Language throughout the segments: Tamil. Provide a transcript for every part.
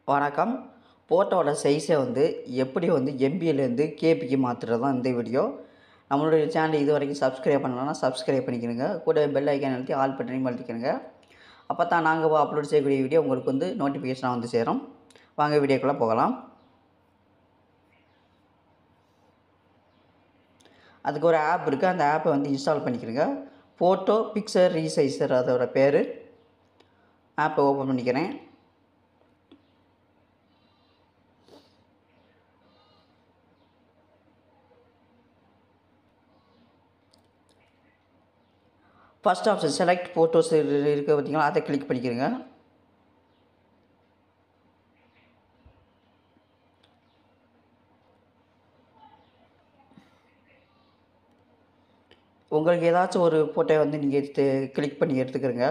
வணக்கம் ஃபோட்டோவோட சைஸை வந்து எப்படி வந்து எம்பியிலேருந்து கேபிக்கு மாற்றுறது தான் இந்த வீடியோ நம்மளுடைய சேனல் இது வரைக்கும் சப்ஸ்கிரைப் பண்ணலன்னா சப்ஸ்கிரைப் பண்ணிக்கிறங்க கூட பெல் ஐக்கான் அழுத்தி ஆல் பட்டனையும் அழுத்திக்கிறங்க அப்போ தான் நாங்கள் அப்லோட் செய்யக்கூடிய வீடியோ உங்களுக்கு வந்து நோட்டிஃபிகேஷனாக வந்து சேரும் வாங்க வீடியோக்குள்ளே போகலாம் அதுக்கு ஒரு ஆப் இருக்குது அந்த ஆப்பை வந்து இன்ஸ்டால் பண்ணிக்கிறங்க ஃபோட்டோ பிக்சர் ரீசைசர் அதோட பேர் ஆப்பை ஓப்பன் பண்ணிக்கிறேன் ஃபஸ்ட் ஆப்ஷன் செலக்ட் ஃபோட்டோஸ் இருக்குது பார்த்தீங்களா அதை கிளிக் பண்ணிக்கிறங்க உங்களுக்கு ஏதாச்சும் ஒரு ஃபோட்டோ வந்து நீங்கள் எடுத்து கிளிக் பண்ணி எடுத்துக்கிறங்க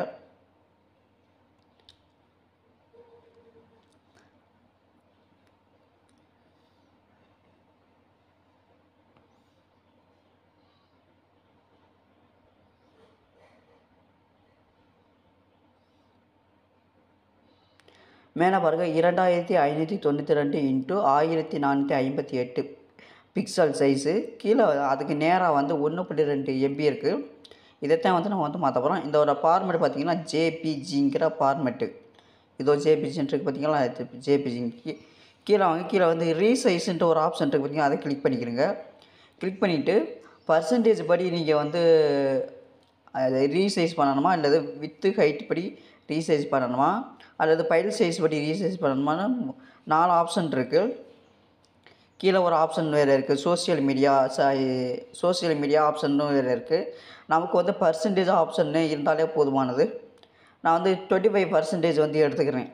மேலே பாருங்கள் இரண்டாயிரத்தி ஐநூற்றி தொண்ணூற்றி ரெண்டு இன்ட்டு ஆயிரத்தி நானூற்றி ஐம்பத்தி எட்டு பிக்சல் சைஸு கீழே அதுக்கு நேராக வந்து ஒன்று புள்ளி ரெண்டு எம்பி இருக்குது இதைத்தான் வந்து நம்ம வந்து மாற்ற போகிறோம் இதோட ஃபார்மெட் பார்த்திங்கன்னா ஜேபிஜிங்கிற ஃபார்மெட்டு இதோ ஜேபிஜின்னு இருக்குது பார்த்தீங்களா ஜேபிஜி கீழே வாங்க கீழே வந்து ரீசைஸுன்ட்டு ஒரு ஆப்ஷன் இருக்குது பார்த்தீங்கன்னா அதை கிளிக் பண்ணிக்கிறங்க கிளிக் பண்ணிவிட்டு பர்சன்டேஜ் படி நீங்கள் வந்து அதை ரீசைஸ் பண்ணணுமா அல்லது வித்து ஹைட் படி ரீசைஸ் பண்ணணுமா அல்லது ஃபைல் சைஸ் படி ரீசைஸ் பண்ணணுமான்னு நாலு ஆப்ஷன் இருக்குது கீழே ஒரு ஆப்ஷன் வேறு இருக்குது சோசியல் மீடியா சோசியல் மீடியா ஆப்ஷன்னும் வேறு இருக்குது நமக்கு வந்து பர்சன்டேஜ் ஆப்ஷன்னு இருந்தாலே போதுமானது நான் வந்து டுவெண்ட்டி ஃபைவ் பர்சன்டேஜ் வந்து எடுத்துக்கிறேன்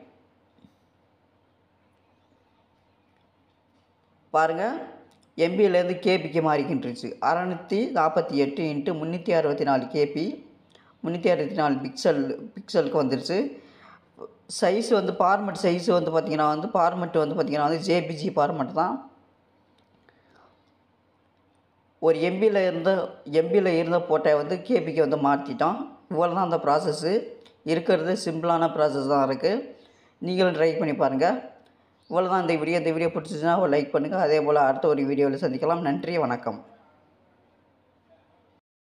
பாருங்கள் எம்பியிலேருந்து கேபிக்கு மாறிக்கிட்டுருச்சு அறநூற்றி நாற்பத்தி எட்டு இன்ட்டு முந்நூற்றி அறுபத்தி நாலு கேபி முந்நூற்றி அறுபத்தி நாலு பிக்சல் பிக்சலுக்கு வந்துருச்சு சைஸ் வந்து ஃபார்மெட் சைஸ் வந்து பார்த்திங்கன்னா வந்து ஃபார்மெட் வந்து பார்த்திங்கன்னா வந்து ஜேபிஜி ஃபார்மெட் தான் ஒரு எம்பியில் இருந்த எம்பியில் இருந்த ஃபோட்டோ வந்து கேபிக்கு வந்து மாற்றிட்டோம் இவ்வளோ தான் அந்த ப்ராசஸ்ஸு இருக்கிறது சிம்பிளான ப்ராசஸ் தான் இருக்குது நீங்களும் ட்ரை பண்ணி பாருங்கள் இவ்வளோ தான் இந்த வீடியோ இந்த வீடியோ பிடிச்சிச்சுன்னா லைக் பண்ணுங்கள் அதே போல் அடுத்த ஒரு வீடியோவில் சந்திக்கலாம் நன்றி வணக்கம்